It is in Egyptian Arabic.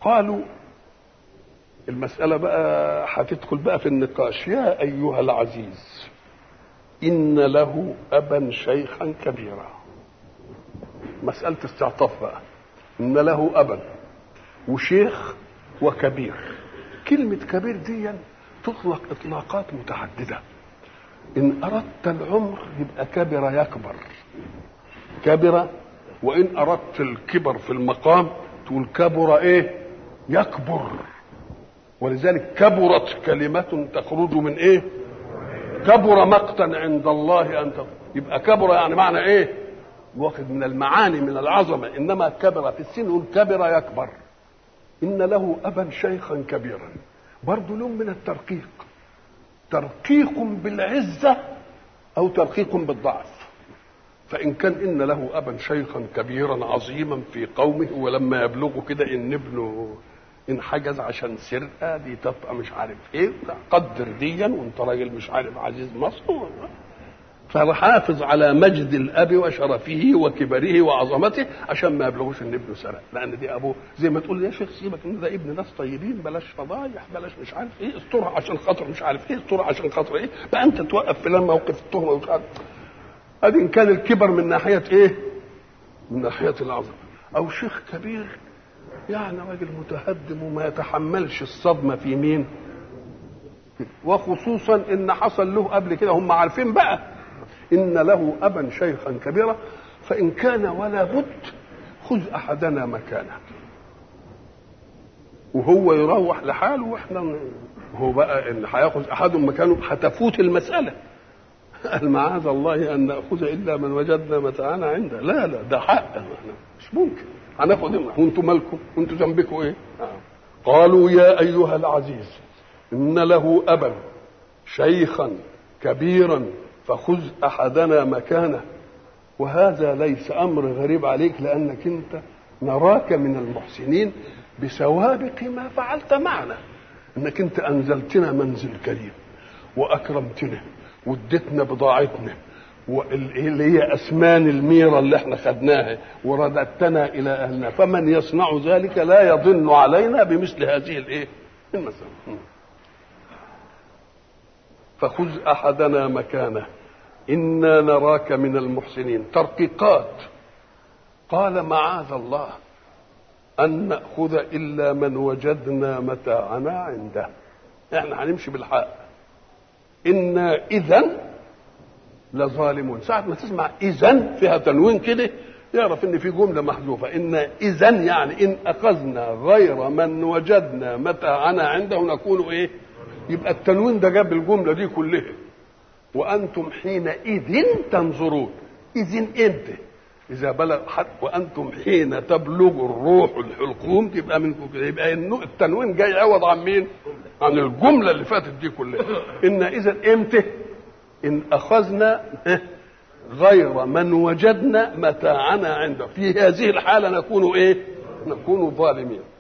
قالوا المسألة بقى هتدخل بقى في النقاش يا أيها العزيز إن له أبا شيخا كبيرا مسألة استعطاف بقى إن له أبا وشيخ وكبير كلمة كبير دي تطلق إطلاقات متعددة إن أردت العمر يبقى كبر يكبر كبر وإن أردت الكبر في المقام تقول كبر إيه يكبر ولذلك كبرت كلمة تخرج من إيه كبر مقتا عند الله أن يبقى كبر يعني معنى إيه واخد من المعاني من العظمة إنما كبر في السن يقول كبر يكبر إن له أبا شيخا كبيرا برضه لون من الترقيق ترقيق بالعزة أو ترقيق بالضعف فإن كان إن له أبا شيخا كبيرا عظيما في قومه ولما يبلغوا كده إن ابنه انحجز عشان سرقة دي تبقى مش عارف إيه قدر ديا وأنت راجل مش عارف عزيز مصر فحافظ على مجد الاب وشرفه وكبره وعظمته عشان ما يبلغوش ان ابنه سرق لان دي ابوه زي ما تقول يا شيخ سيبك ان ده ابن ناس طيبين بلاش فضايح بلاش مش عارف ايه استرها عشان خاطر مش عارف ايه استرها عشان خاطر ايه بقى انت توقف فلان موقف التهمه ومش عارف ادي ان كان الكبر من ناحيه ايه؟ من ناحيه العظمه او شيخ كبير يعني راجل متهدم وما يتحملش الصدمه في مين؟ وخصوصا ان حصل له قبل كده هم عارفين بقى إن له أبا شيخا كبيرا فإن كان ولا بد خذ أحدنا مكانه وهو يروح لحاله واحنا هو بقى ان هياخذ احد مكانه هتفوت المساله قال معاذ الله ان ناخذ الا من وجدنا متاعنا عنده لا لا ده حق مش ممكن هناخد وانتم مالكم وانتم ذنبكم ايه قالوا يا ايها العزيز ان له ابا شيخا كبيرا فخذ احدنا مكانه وهذا ليس امر غريب عليك لانك انت نراك من المحسنين بسوابق ما فعلت معنا انك انت انزلتنا منزل كريم واكرمتنا واديتنا بضاعتنا واللي هي اسمان الميره اللي احنا خدناها ورددتنا الى اهلنا فمن يصنع ذلك لا يضن علينا بمثل هذه الايه المسألة فخذ احدنا مكانه انا نراك من المحسنين ترقيقات قال معاذ الله ان ناخذ الا من وجدنا متاعنا عنده احنا هنمشي بالحق انا اذا لظالمون ساعة ما تسمع اذا فيها تنوين كده يعرف ان في جمله محذوفه ان اذا يعني ان اخذنا غير من وجدنا متاعنا عنده نكون ايه يبقى التنوين ده جاب الجمله دي كلها وانتم حينئذ تنظرون اذن امتى اذا بلغ حد وانتم حين تبلغ الروح الحلقوم تبقى منكم كده يبقى التنوين جاي عوض عن مين عن الجمله اللي فاتت دي كلها ان اذا امتى ان اخذنا غير من وجدنا متاعنا عنده في هذه الحاله نكون ايه نكون ظالمين